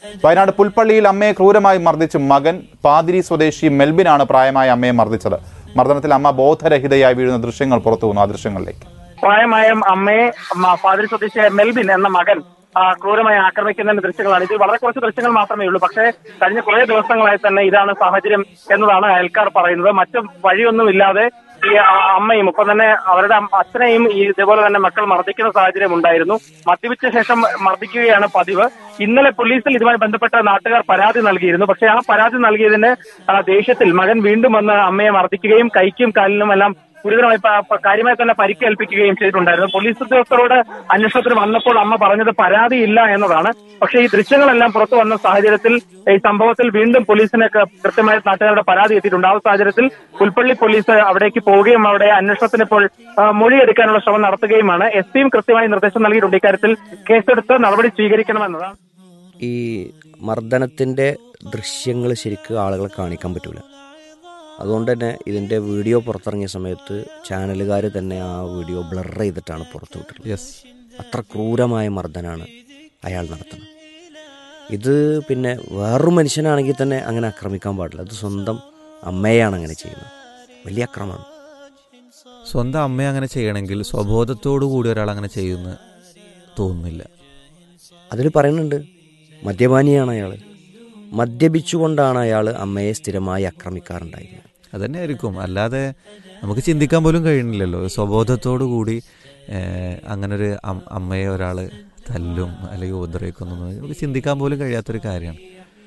വയനാട് പുൽപ്പള്ളിയിൽ അമ്മയെ ക്രൂരമായി മർദ്ദിച്ച് മകൻ പാതിരി സ്വദേശി മെൽബിനാണ് പ്രായമായ അമ്മയെ മർദ്ദിച്ചത് മർദ്ദനത്തിൽ അമ്മ ബോധരഹിതയായി വീഴുന്ന ദൃശ്യങ്ങൾ പുറത്തു വന്നു ആ ദൃശ്യങ്ങളിലേക്ക് പ്രായമായ അമ്മയെ മ- പാതിരി സ്വദേശിയായ മെൽബിൻ എന്ന മകൻ ആ, ക്രൂരമായി ആക്രമിക്കുന്നതിന്റെ ദൃശ്യങ്ങളാണ് ഇത് വളരെ കുറച്ച് ദൃശ്യങ്ങൾ മാത്രമേ ഉള്ളൂ പക്ഷേ കഴിഞ്ഞ കുറേ ദിവസങ്ങളായി തന്നെ ഇതാണ് സാഹചര്യം എന്നതാണ് അയൽക്കാർ പറയുന്നത് മറ്റു വഴിയൊന്നുമില്ലാതെ ഈ ആ- അമ്മയും ഒപ്പം തന്നെ അവരുടെ അമ്മ- അച്ഛനെയും ഈ ഇതേപോലെ തന്നെ മക്കൾ മർദ്ദിക്കുന്ന സാഹചര്യം ഉണ്ടായിരുന്നു മദ്യപിച്ച ശേഷം മർദ്ദിക്കുകയാണ് പതിവ് ഇന്നലെ പോലീസിൽ ഇതുമായി ബന്ധപ്പെട്ട നാട്ടുകാർ പരാതി നൽകിയിരുന്നു പക്ഷേ ആ പരാതി നൽകിയതിന് ആ, ദേഷ്യത്തിൽ മകൻ വീണ്ടും വന്ന് അമ്മയെ മർദ്ദിക്കുകയും കൈക്കും കാലിനും എല്ലാം ഗുരുതരമായി പ- പ- കാര്യമായി തന്നെ പരിക്കേൽപ്പിക്കുകയും ചെയ്തിട്ടുണ്ടായിരുന്നു പോലീസ് ഉദ്യോഗസ്ഥരോട് അന്വേഷണത്തിന് വന്നപ്പോൾ അമ്മ പറഞ്ഞത് പരാതിയില്ല എന്നതാണ് പക്ഷേ ഈ ദൃശ്യങ്ങളെല്ലാം പുറത്തു വന്ന സാഹചര്യത്തിൽ ഈ സംഭവത്തിൽ വീണ്ടും പോലീസിന് ക- കൃത്യമായി നാട്ടുകാരുടെ പരാതി എത്തിയിട്ടുണ്ട് ആ സാഹചര്യത്തിൽ പുൽപ്പള്ളി പോലീസ് അവിടേക്ക് പോവുകയും അവിടെ അന്വേഷണത്തിന് ഇപ്പോൾ ആ, മൊഴിയെടുക്കാനുള്ള ശ്രമം നടത്തുകയുമാണ് എസ് പിയും കൃത്യമായി നിർദ്ദേശം നൽകിയിട്ടുണ്ട് ഇക്കാര്യത്തിൽ കേസെടുത്ത് നടപടി സ്വീകരിക്കണമെന്നതാണ് ഈ മർദ്ദനത്തിൻ്റെ ദൃശ്യങ്ങൾ ശരിക്കും ആളുകളെ കാണിക്കാൻ പറ്റൂല അതുകൊണ്ട് തന്നെ ഇതിൻ്റെ വീഡിയോ പുറത്തിറങ്ങിയ സമയത്ത് ചാനലുകാർ തന്നെ ആ വീഡിയോ ബ്ലർ ചെയ്തിട്ടാണ് പുറത്തു വിട്ടിട്ടുള്ളത് യെസ് അത്ര ക്രൂരമായ മർദ്ദനാണ് അയാൾ നടത്തുന്നത് ഇത് പിന്നെ വേറൊരു മനുഷ്യനാണെങ്കിൽ തന്നെ അങ്ങനെ ആക്രമിക്കാൻ പാടില്ല അത് സ്വന്തം അമ്മയെയാണ് അങ്ങനെ ചെയ്യുന്നത് വലിയ അക്രമമാണ് സ്വന്തം അമ്മയെ അങ്ങനെ ചെയ്യണമെങ്കിൽ സ്വബോധത്തോടു കൂടി ഒരാൾ അങ്ങനെ ചെയ്യുമെന്ന് തോന്നുന്നില്ല അതിൽ പറയുന്നുണ്ട് മദ്യപാനിയാണ് അയാൾ മദ്യപിച്ചുകൊണ്ടാണ് അയാൾ അമ്മയെ സ്ഥിരമായി ആക്രമിക്കാറുണ്ടായിരുന്നത് അതന്നെ ആയിരിക്കും അല്ലാതെ നമുക്ക് ചിന്തിക്കാൻ പോലും കഴിയുന്നില്ലല്ലോ സ്വബോധത്തോടു കൂടി ഏഹ്, അങ്ങനൊരു അം- അമ്മയെ ഒരാൾ തല്ലും അല്ലെങ്കിൽ ഉപദ്രവിക്കുന്നു നമുക്ക് ചിന്തിക്കാൻ പോലും കഴിയാത്തൊരു കാര്യമാണ്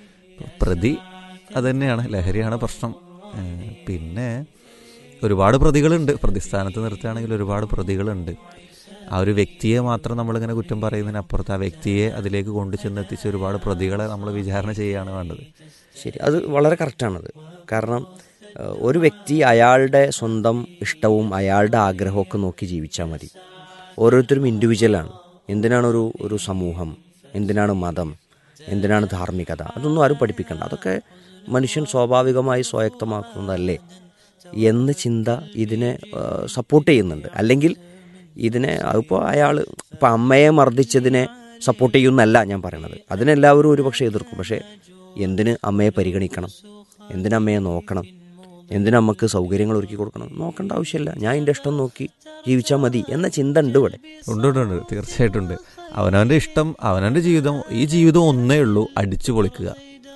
പ്രതി അതുതന്നെയാണ് ലഹരിയാണ് പ്രശ്നം ഏഹ്, പിന്നെ ഒരുപാട് പ്രതികളുണ്ട് പ്രതിസ്ഥാനത്ത് നിർത്തുകയാണെങ്കിൽ ഒരുപാട് പ്രതികളുണ്ട് ആ ഒരു വ്യക്തിയെ മാത്രം നമ്മളിങ്ങനെ കുറ്റം പറയുന്നതിനപ്പുറത്ത് ആ വ്യക്തിയെ അതിലേക്ക് കൊണ്ടു ചെന്നെത്തിച്ച ഒരുപാട് പ്രതികളെ നമ്മൾ വിചാരണ ചെയ്യുകയാണ് വേണ്ടത് ശരി അത് വളരെ കറക്റ്റാണത് കാരണം ഏഹ്, ഒരു വ്യക്തി അയാളുടെ സ്വന്തം ഇഷ്ടവും അയാളുടെ ആഗ്രഹമൊക്കെ നോക്കി ജീവിച്ചാൽ മതി ഓരോരുത്തരും ഇൻഡിവിജ്വലാണ് എന്തിനാണ് ഒരു ഒരു സമൂഹം എന്തിനാണ് മതം എന്തിനാണ് ധാർമ്മികത അതൊന്നും ആരും പഠിപ്പിക്കണ്ട അതൊക്കെ മനുഷ്യൻ സ്വാഭാവികമായി സ്വായത്തമാക്കുന്നതല്ലേ എന്ന ചിന്ത ഇതിനെ സപ്പോർട്ട് ചെയ്യുന്നുണ്ട് അല്ലെങ്കിൽ ഇതിനെ അതിപ്പോൾ അയാൾ ഇപ്പം അമ്മയെ മർദ്ദിച്ചതിനെ സപ്പോർട്ട് ചെയ്യുന്നല്ല ഞാൻ പറയണത് അതിനെല്ലാവരും ഒരുപക്ഷെ എതിർക്കും പക്ഷേ എന്തിന് അമ്മയെ പരിഗണിക്കണം എന്തിന് അമ്മയെ നോക്കണം എന്തിന് അമ്മക്ക് സൗകര്യങ്ങൾ ഒരുക്കി കൊടുക്കണം നോക്കേണ്ട ആവശ്യമില്ല ഞാൻ എൻ്റെ ഇഷ്ടം നോക്കി ജീവിച്ചാൽ മതി എന്ന ചിന്ത ഉണ്ട് ഇവിടെ ഉണ്ട് ഉണ്ട് ഉണ്ട് തീർച്ചയായിട്ടും ഉണ്ട് അവനവൻ്റെ ഇഷ്ടം അവനവൻ്റെ ജീവിതം ഈ ജീവിതം ഒന്നേ ഉള്ളൂ അടിച്ചു പൊളിക്കുക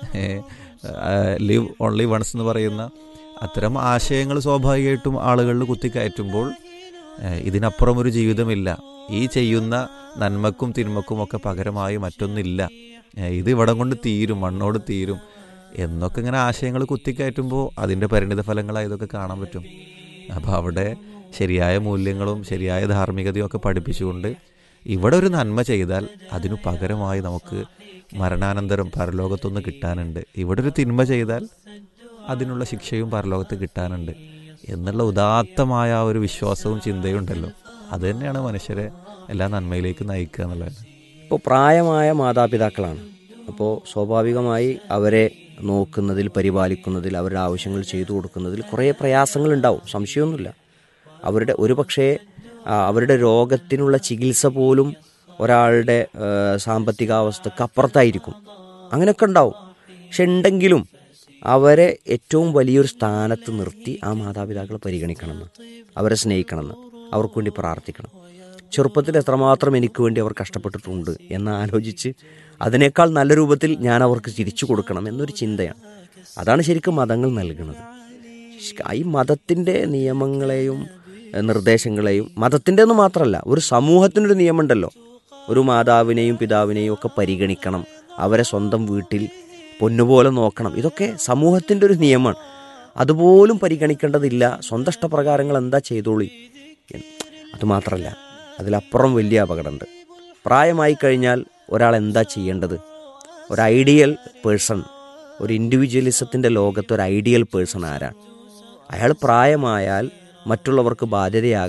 ലിവ് ഓൺലി വൺസ് എന്ന് പറയുന്ന അത്തരം ആശയങ്ങൾ സ്വാഭാവികമായിട്ടും ആളുകളിൽ കുത്തിക്കയറ്റുമ്പോൾ ഏഹ്, ഇതിനപ്പുറം ഒരു ജീവിതമില്ല ഈ ചെയ്യുന്ന നന്മക്കും തിന്മക്കും ഒക്കെ പകരമായി മറ്റൊന്നില്ല ഏഹ്, ഇത് ഇവിടം കൊണ്ട് തീരും മണ്ണോട് തീരും എന്നൊക്കെ ഇങ്ങനെ ആശയങ്ങൾ കുത്തിക്കയറ്റുമ്പോൾ അതിൻ്റെ പരിണിത ഫലങ്ങളായി ഇതൊക്കെ കാണാൻ പറ്റും അപ്പോൾ അവിടെ ശരിയായ മൂല്യങ്ങളും ശരിയായ ധാർമ്മികതയും ഒക്കെ പഠിപ്പിച്ചുകൊണ്ട് ഇവിടെ ഒരു നന്മ ചെയ്താൽ അതിനു പകരമായി നമുക്ക് മരണാനന്തരം പരലോകത്തൊന്ന് കിട്ടാനുണ്ട് ഇവിടെ ഒരു തിന്മ ചെയ്താൽ അതിനുള്ള ശിക്ഷയും പരലോകത്ത് കിട്ടാനുണ്ട് എന്നുള്ള ഉദാത്തമായ ആ ഒരു വിശ്വാസവും ചിന്തയും ഉണ്ടല്ലോ അത് തന്നെയാണ് മനുഷ്യരെ എല്ലാ നന്മയിലേക്ക് നയിക്കുക എന്നുള്ളത് ഇപ്പോൾ പ്രായമായ മാതാപിതാക്കളാണ് അപ്പോൾ സ്വാഭാവികമായി അവരെ നോക്കുന്നതിൽ പരിപാലിക്കുന്നതിൽ അവരുടെ ആവശ്യങ്ങൾ ചെയ്തു കൊടുക്കുന്നതിൽ കുറേ പ്രയാസങ്ങളുണ്ടാവും സംശയമൊന്നുമില്ല അവരുടെ ഒരു പക്ഷേ ആ, അവരുടെ രോഗത്തിനുള്ള ചികിത്സ പോലും ഒരാളുടെ ആ, സാമ്പത്തികാവസ്ഥക്ക് അപ്പുറത്തായിരിക്കും അങ്ങനെയൊക്കെ ഉണ്ടാവും പക്ഷെ ഉണ്ടെങ്കിലും അവരെ ഏറ്റവും വലിയൊരു സ്ഥാനത്ത് നിർത്തി ആ മാതാപിതാക്കളെ പരിഗണിക്കണമെന്ന് അവരെ സ്നേഹിക്കണമെന്ന് അവർക്ക് വേണ്ടി പ്രാർത്ഥിക്കണം ചെറുപ്പത്തിൽ എത്രമാത്രം എനിക്ക് വേണ്ടി അവർ കഷ്ടപ്പെട്ടിട്ടുണ്ട് എന്ന് ആലോചിച്ച് അതിനേക്കാൾ നല്ല രൂപത്തിൽ ഞാൻ അവർക്ക് തിരിച്ചു കൊടുക്കണം എന്നൊരു ചിന്തയാണ് അതാണ് ശരിക്കും മതങ്ങൾ നൽകുന്നത് ശ- ഈ മതത്തിൻ്റെ നിയമങ്ങളെയും എഹ്, നിർദ്ദേശങ്ങളെയും മതത്തിൻ്റെ എന്ന് മാത്രമല്ല ഒരു സമൂഹത്തിനൊരു നിയമമുണ്ടല്ലോ ഒരു മാതാവിനെയും പിതാവിനെയും ഒക്കെ പരിഗണിക്കണം അവരെ സ്വന്തം വീട്ടിൽ പൊന്നുപോലെ നോക്കണം ഇതൊക്കെ സമൂഹത്തിൻ്റെ ഒരു നിയമമാണ് അതുപോലും പരിഗണിക്കേണ്ടതില്ല സ്വന്തം ഇഷ്ടപ്രകാരങ്ങൾ എന്താ ചെയ്തോളി എന്ന്. അതുമാത്രമല്ല അതിലപ്പുറം വലിയ അപകടമുണ്ട് പ്രായമായി കഴിഞ്ഞാൽ ഒരാൾ എന്താ ചെയ്യേണ്ടത് ഒരു ഐഡിയൽ പേഴ്സൺ ഒരു ഇൻഡിവിജ്വലിസത്തിൻ്റെ ലോകത്ത് ഒരു ഐഡിയൽ പേഴ്സൺ ആരാണ് അയാൾ പ്രായമായാൽ മറ്റുള്ളവർക്ക് ബാധ്യതയാകും